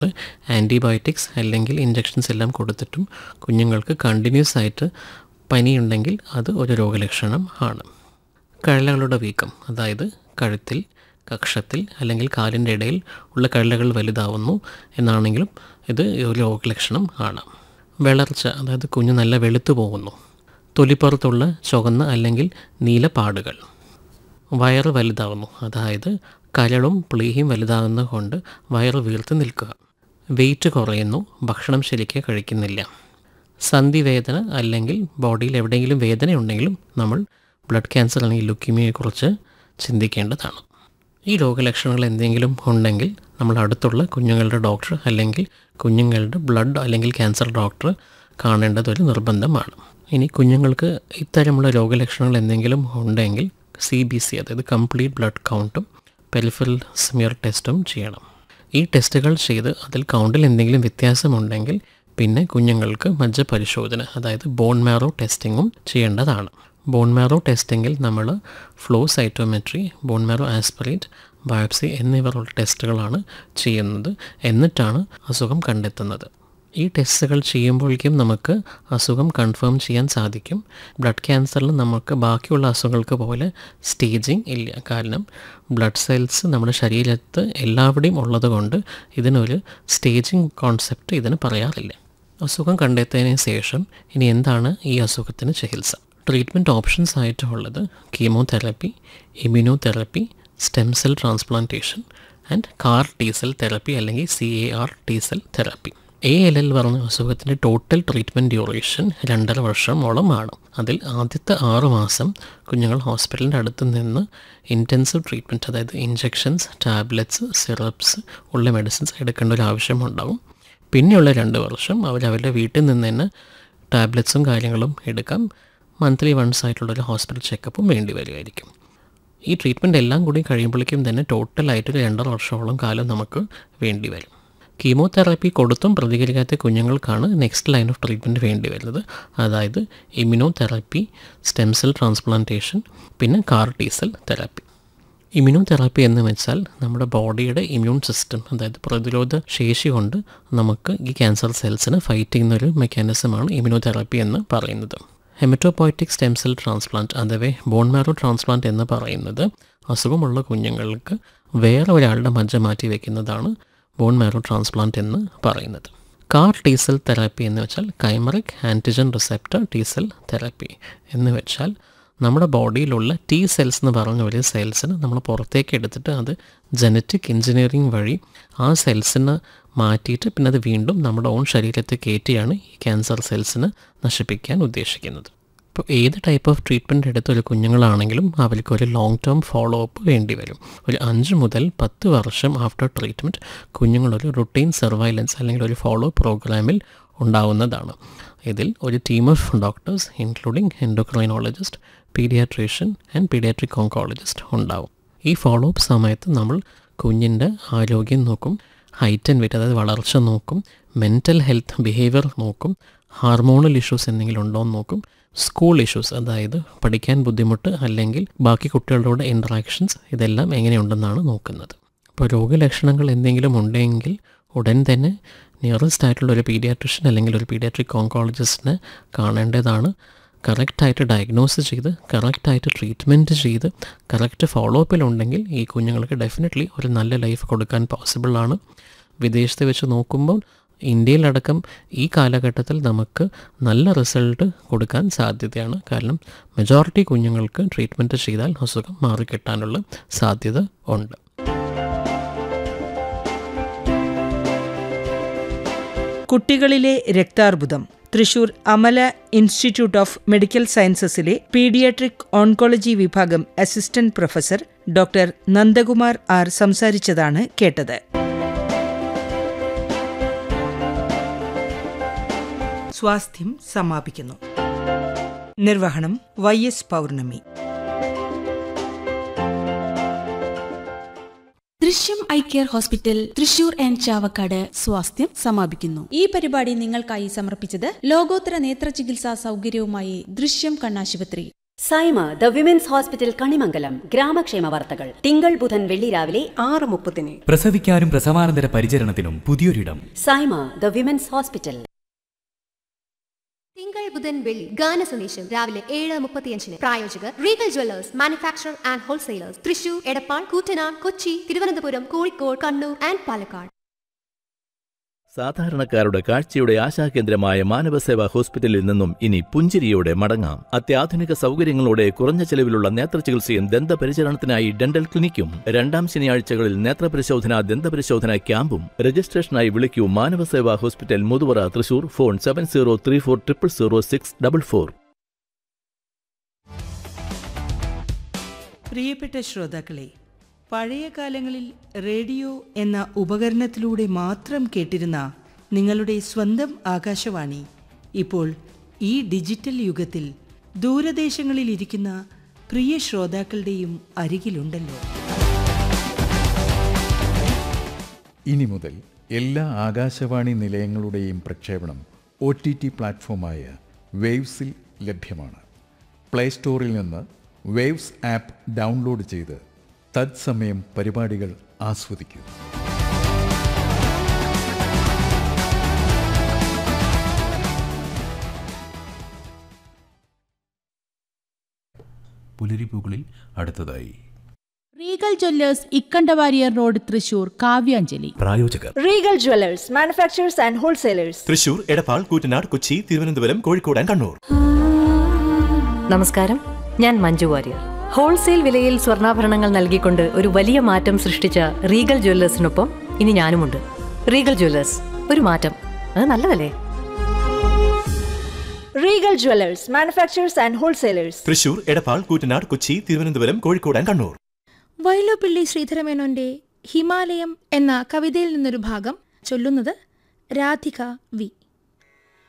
antibiotics അല്ലെങ്കിൽ injections എല്ലാം കൊടുത്തിട്ടും കുഞ്ഞുങ്ങൾക്ക് കണ്ടിന്യൂസ് ആയിട്ട് പനിയുണ്ടെങ്കിൽ അത് ഒരു രോഗലക്ഷണം ആണ് കഴലകളുടെ വീക്കം അതായത് കഴുത്തിൽ കക്ഷത്തിൽ അല്ലെങ്കിൽ കാലിൻ്റെ ഇടയിൽ ഉള്ള കഴലകൾ വലുതാവുന്നു എന്നാണെങ്കിലും ഇത് ഒരു രോഗലക്ഷണം ആണ് വിളർച്ച അതായത് കുഞ്ഞ് നല്ല വെളുത്തു പോകുന്നു തൊലിപ്പുറത്തുള്ള ചുവന്ന അല്ലെങ്കിൽ നീല പാടുകൾ വയറ് വലുതാവുന്നു അതായത് കരളും പ്ലീയും വലുതാകുന്നത് കൊണ്ട് വയറ് വീർത്ത് നിൽക്കുക വെയിറ്റ് കുറയുന്നു ഭക്ഷണം ശരിക്ക് കഴിക്കുന്നില്ല സന്ധിവേദന അല്ലെങ്കിൽ ബോഡിയിൽ എവിടെയെങ്കിലും വേദന ഉണ്ടെങ്കിലും നമ്മൾ ബ്ലഡ് ക്യാൻസർ അല്ലെങ്കിൽ ലുക്കീമിയയെക്കുറിച്ച് ചിന്തിക്കേണ്ടതാണ് ഈ രോഗലക്ഷണങ്ങൾ എന്തെങ്കിലും ഉണ്ടെങ്കിൽ നമ്മൾ അടുത്തുള്ള കുഞ്ഞുങ്ങളുടെ ഡോക്ടർ അല്ലെങ്കിൽ കുഞ്ഞുങ്ങളുടെ ബ്ലഡ് അല്ലെങ്കിൽ ക്യാൻസർ ഡോക്ടർ കാണേണ്ടത് ഒരു നിർബന്ധമാണ് ഇനി കുഞ്ഞുങ്ങൾക്ക് ഇത്തരമുള്ള രോഗലക്ഷണങ്ങൾ എന്തെങ്കിലും ഉണ്ടെങ്കിൽ സി ബി സി അതായത് കംപ്ലീറ്റ് ബ്ലഡ് കൗണ്ടും പെരിഫറൽ സ്മിയർ ടെസ്റ്റും ചെയ്യണം ഈ ടെസ്റ്റുകൾ ചെയ്ത് അതിൽ കൗണ്ടിൽ എന്തെങ്കിലും വ്യത്യാസമുണ്ടെങ്കിൽ പിന്നെ കുഞ്ഞുങ്ങൾക്ക് മജ്ജ പരിശോധന അതായത് ബോൺ മാറോ ടെസ്റ്റിങ്ങും ചെയ്യേണ്ടതാണ് ബോൺ മാറോ ടെസ്റ്റിങ്ങിൽ നമ്മൾ flow cytometry bone marrow aspirate biopsy എന്നിവയുള്ള ടെസ്റ്റുകളാണ് ചെയ്യുന്നത് എന്നിട്ടാണ് അസുഖം കണ്ടെത്തുന്നത് ഈ ടെസ്റ്റുകൾ ചെയ്യുമ്പോഴേക്കും നമുക്ക് അസുഖം കൺഫേം ചെയ്യാൻ സാധിക്കും ബ്ലഡ് ക്യാൻസറിൽ നമുക്ക് ബാക്കിയുള്ള അസുഖങ്ങൾക്ക് പോലെ സ്റ്റേജിങ് ഇല്ല കാരണം ബ്ലഡ് സെൽസ് നമ്മുടെ ശരീരത്ത് എല്ലാവിടെയും ഉള്ളത് കൊണ്ട് ഇതിനൊരു സ്റ്റേജിങ് കോൺസെപ്റ്റ് ഇതിന് പറയാറില്ല അസുഖം കണ്ടെത്തിയതിന് ശേഷം ഇനി എന്താണ് ഈ അസുഖത്തിന് ചികിത്സ ട്രീറ്റ്മെൻറ്റ് ഓപ്ഷൻസ് ആയിട്ടുള്ളത് chemotherapy immunotherapy stem cell transplantation and CAR T cell therapy അല്ലെങ്കിൽ C A R T cell therapy A L L പറഞ്ഞ അസുഖത്തിൻ്റെ ടോട്ടൽ ട്രീറ്റ്മെൻറ്റ് ഡ്യൂറേഷൻ രണ്ടര വർഷമോളമാണ് അതിൽ ആദ്യത്തെ ആറ് മാസം കുഞ്ഞുങ്ങൾ ഹോസ്പിറ്റലിൻ്റെ അടുത്ത് നിന്ന് ഇൻറ്റൻസീവ് ട്രീറ്റ്മെൻറ്റ് അതായത് ഇഞ്ചെക്ഷൻസ് ടാബ്ലറ്റ്സ് സിറപ്സ് ഉള്ള മെഡിസിൻസ് എടുക്കേണ്ട ഒരു ആവശ്യമുണ്ടാവും പിന്നെയുള്ള രണ്ട് വർഷം അവർ അവരുടെ വീട്ടിൽ നിന്ന് തന്നെ ടാബ്ലറ്റ്സും കാര്യങ്ങളും എടുക്കാം മന്ത്ലി വൺസ് ആയിട്ടുള്ളൊരു ഹോസ്പിറ്റൽ ചെക്കപ്പും വേണ്ടി വരുമായിരിക്കും ഈ ട്രീറ്റ്മെൻറ്റ് എല്ലാം കൂടി കഴിയുമ്പോഴേക്കും തന്നെ ടോട്ടലായിട്ട് രണ്ടര വർഷത്തോളം കാലം നമുക്ക് വേണ്ടി വരും കീമോതെറാപ്പി കൊടുത്തും പ്രതികരിക്കാത്ത കുഞ്ഞുങ്ങൾക്കാണ് നെക്സ്റ്റ് ലൈൻ ഓഫ് ട്രീറ്റ്മെൻറ്റ് വേണ്ടി വരുന്നത് അതായത് ഇമ്മ്യൂണോതെറാപ്പി സ്റ്റെം സെൽ ട്രാൻസ്പ്ലാന്റേഷൻ പിന്നെ CAR T cell therapy immunotherapy എന്ന് വെച്ചാൽ നമ്മുടെ ബോഡിയുടെ ഇമ്മ്യൂൺ സിസ്റ്റം അതായത് പ്രതിരോധ ശേഷി കൊണ്ട് നമുക്ക് ഈ ക്യാൻസർ സെൽസിനെ ഫൈറ്റ് ചെയ്യുന്ന ഒരു മെക്കാനിസമാണ് ഇമ്മ്യൂണോതെറാപ്പി എന്ന് പറയുന്നത് ഹെമറ്റോപോയറ്റിക് സ്റ്റെം സെൽ ട്രാൻസ്പ്ലാന്റ് അഥവാ ബോൺ മാരോ ട്രാൻസ്പ്ലാന്റ് എന്ന് പറയുന്നത് അസുഖമുള്ള കുഞ്ഞുങ്ങൾക്ക് വേറെ ഒരാളുടെ മജ്ജ മാറ്റി വയ്ക്കുന്നതാണ് ബോൺ മാരോ ട്രാൻസ്പ്ലാന്റ് എന്ന് പറയുന്നത് കാർ ടി സെൽ തെറാപ്പി എന്ന് വെച്ചാൽ chimeric antigen receptor T cell therapy എന്ന് വെച്ചാൽ നമ്മുടെ ബോഡിയിലുള്ള ടി സെൽസ് എന്ന് പറഞ്ഞ ഒരു സെൽസിന് നമ്മൾ പുറത്തേക്ക് എടുത്തിട്ട് അത് ജനറ്റിക് എഞ്ചിനീയറിംഗ് വഴി ആ സെൽസിന് മാറ്റിയിട്ട് പിന്നെ അത് വീണ്ടും നമ്മുടെ ഓൺ ശരീരത്തിൽ കയറ്റിയാണ് ഈ ക്യാൻസർ സെൽസിന് നശിപ്പിക്കാൻ ഉദ്ദേശിക്കുന്നത് ഇപ്പോൾ ഏത് ടൈപ്പ് ഓഫ് ട്രീറ്റ്മെൻറ്റ് എടുത്ത ഒരു കുഞ്ഞുങ്ങളാണെങ്കിലും അവർക്ക് ഒരു ലോങ് ടേം ഫോളോ അപ്പ് വേണ്ടി വരും ഒരു അഞ്ച് മുതൽ പത്ത് വർഷം ആഫ്റ്റർ ട്രീറ്റ്മെൻറ്റ് കുഞ്ഞുങ്ങളൊരു റുട്ടീൻ സർവൈലൻസ് അല്ലെങ്കിൽ ഒരു ഫോളോ പ്രോഗ്രാമിൽ ഉണ്ടാവുന്നതാണ് ഇതിൽ ഒരു team of doctors including endocrinologist paediatrician and paediatric oncologist ഉണ്ടാവും ഈ ഫോളോ അപ്പ് സമയത്ത് നമ്മൾ കുഞ്ഞിൻ്റെ ആരോഗ്യം നോക്കും ഹൈറ്റ് ആൻഡ് വെയിറ്റ് അതായത് വളർച്ച നോക്കും മെൻറ്റൽ ഹെൽത്ത് ബിഹേവിയർ നോക്കും ഹാർമോണൽ ഇഷ്യൂസ് എന്തെങ്കിലും ഉണ്ടോ എന്ന് നോക്കും സ്കൂൾ ഇഷ്യൂസ് അതായത് പഠിക്കാൻ ബുദ്ധിമുട്ട് അല്ലെങ്കിൽ ബാക്കി കുട്ടികളോട് ഇൻട്രാക്ഷൻസ് ഇതെല്ലാം എങ്ങനെയുണ്ടെന്നാണ് നോക്കുന്നത് അപ്പോൾ രോഗലക്ഷണങ്ങൾ എന്തെങ്കിലും ഉണ്ടെങ്കിൽ ഉടൻ തന്നെ നിയറസ്റ്റ് ആയിട്ടുള്ള ഒരു പീഡിയാട്രിഷ്യൻ അല്ലെങ്കിൽ ഒരു പീഡിയാട്രിക് ഓങ്കോളജിസ്റ്റിനെ കാണേണ്ടതാണ് കറക്റ്റായിട്ട് ഡയഗ്നോസ് ചെയ്ത് കറക്റ്റായിട്ട് ട്രീറ്റ്മെൻറ്റ് ചെയ്ത് കറക്റ്റ് ഫോളോ അപ്പിലുണ്ടെങ്കിൽ ഈ കുഞ്ഞുങ്ങൾക്ക് ഡെഫിനറ്റ്ലി ഒരു നല്ല ലൈഫ് കൊടുക്കാൻ പോസിബിളാണ് വിദേശത്ത് വെച്ച് നോക്കുമ്പോൾ ഇന്ത്യയിലടക്കം ഈ കാലഘട്ടത്തിൽ നമുക്ക് നല്ല റിസൾട്ട് കൊടുക്കാൻ സാധ്യതയാണ് കാരണം മെജോറിറ്റി കുഞ്ഞുങ്ങൾക്ക് ട്രീറ്റ്മെൻറ്റ് ചെയ്താൽ അസുഖം മാറിക്കിട്ടാനുള്ള സാധ്യത ഉണ്ട് കുട്ടികളിലെ രക്താർബുദം Thrissur Amala institute of medical സയൻസസിലെ പീഡിയാട്രിക് ഓൺകോളജി വിഭാഗം assistant professor doctor Nandakumar R സംസാരിച്ചതാണ് കേട്ടത് സ്വാസ്ഥ്യം സമാപിക്കുന്നു നിർവഹണം Y S Pournami Drishyam eye care hospital Thrissur and Chavakkad സ്വാസ്ഥ്യം സമാപിക്കുന്നു ഈ പരിപാടി നിങ്ങൾക്കായി സമർപ്പിച്ചത് ലോകോത്തര നേത്ര ചികിത്സാ സൗകര്യവുമായി ദൃശ്യം കണ്ണാശുപത്രി Saima the women's hospital Kanimangalam ഗ്രാമക്ഷേമ വാർത്തകൾ തിങ്കൾ ബുധൻ വെള്ളി രാവിലെ ആറ് മുപ്പതിന് പ്രസവിക്കാനും പ്രസവാനന്തര പരിചരണത്തിനും പുതിയൊരിടം സൈമ ദ വിമൻസ് ഹോസ്പിറ്റൽ തിങ്കൾ ബുധൻ വെള്ളി ഗാന സന്ദേശം രാവിലെ ഏഴ് മുപ്പത്തിയഞ്ചിന് പ്രായോജകർ Regal jewellers manufacture and wholesalers Thrissur Edappal Koottanad Kochi Thiruvananthapuram Kozhikode Kannur and Palakkad സാധാരണക്കാരുടെ കാഴ്ചയുടെ ആശാകേന്ദ്രമായ മാനവസേവാ ഹോസ്പിറ്റലിൽ നിന്നും ഇനി പുഞ്ചിരിയോടെ മടങ്ങാം അത്യാധുനിക സൗകര്യങ്ങളോടെ കുറഞ്ഞ ചെലവിലുള്ള നേത്രചികിത്സയും ദന്തപരിചരണത്തിനായി ഡെന്റൽ ക്ലിനിക്കും രണ്ടാം ശനിയാഴ്ചകളിൽ നേത്രപരിശോധന ദന്തപരിശോധന ക്യാമ്പും രജിസ്ട്രേഷനായി വിളിക്കൂ Manavaseva hospital Muthuvara Thrissur phone seven zero three four triple zero six double four പ്രിയപ്പെട്ട ശ്രോതാക്കളെ പഴയ കാലങ്ങളിൽ റേഡിയോ എന്ന ഉപകരണത്തിലൂടെ മാത്രം കേട്ടിരുന്ന നിങ്ങളുടെ സ്വന്തം ആകാശവാണി ഇപ്പോൾ ഈ ഡിജിറ്റൽ യുഗത്തിൽ ദൂരദേശങ്ങളിൽ ഇരിക്കുന്ന പ്രിയ ശ്രോതാക്കളുടെയും അരികിലുണ്ടല്ലോ ഇനി മുതൽ എല്ലാ ആകാശവാണി നിലയങ്ങളുടെയും പ്രക്ഷേപണം ഒ ടി ടി പ്ലാറ്റ്ഫോമായ വേവ്സിൽ ലഭ്യമാണ് പ്ലേ സ്റ്റോറിൽ നിന്ന് വേവ്സ് ആപ്പ് ഡൗൺലോഡ് ചെയ്ത് തത്സമയം പരിപാടികൾ ആസ്വദിക്കൂ പുലരിപ്പൂക്കളിൽ അടുത്തതായി Regal Jewellers Ikkanda Warrier road Thrissur കാവ്യാഞ്ജലി പ്രായോജകർ Regal jewellers manufacturers and wholesalers Thrissur Edappal Koottanad Kochi Thiruvananthapuram Kozhikode and Kannur നമസ്കാരം ഞാൻ മഞ്ജു വാര്യർ ഹോൾസെയിൽ വിലയിൽ സ്വർണ്ണാഭരണങ്ങൾ നൽകിക്കൊണ്ട് ഒരു വലിയ മാറ്റം സൃഷ്ടിച്ച റീഗൽ ജ്വല്ലേഴ്സിനൊപ്പം ഇനി ഞാനുമുണ്ട് റീഗൽ ജ്വല്ലേഴ്സ് ഒരു മാറ്റം അത് നല്ലതല്ലേ Regal jewellers manufacturers and wholesalers Thrissur Edappal Koottanad Kochi Thiruvananthapuram Kozhikode and Kannur Vyloppilly ശ്രീധരമേനോന്റെ ഹിമാലയം എന്ന കവിതയിൽ നിന്നൊരു ഭാഗം ചൊല്ലുന്നത് രാധിക വി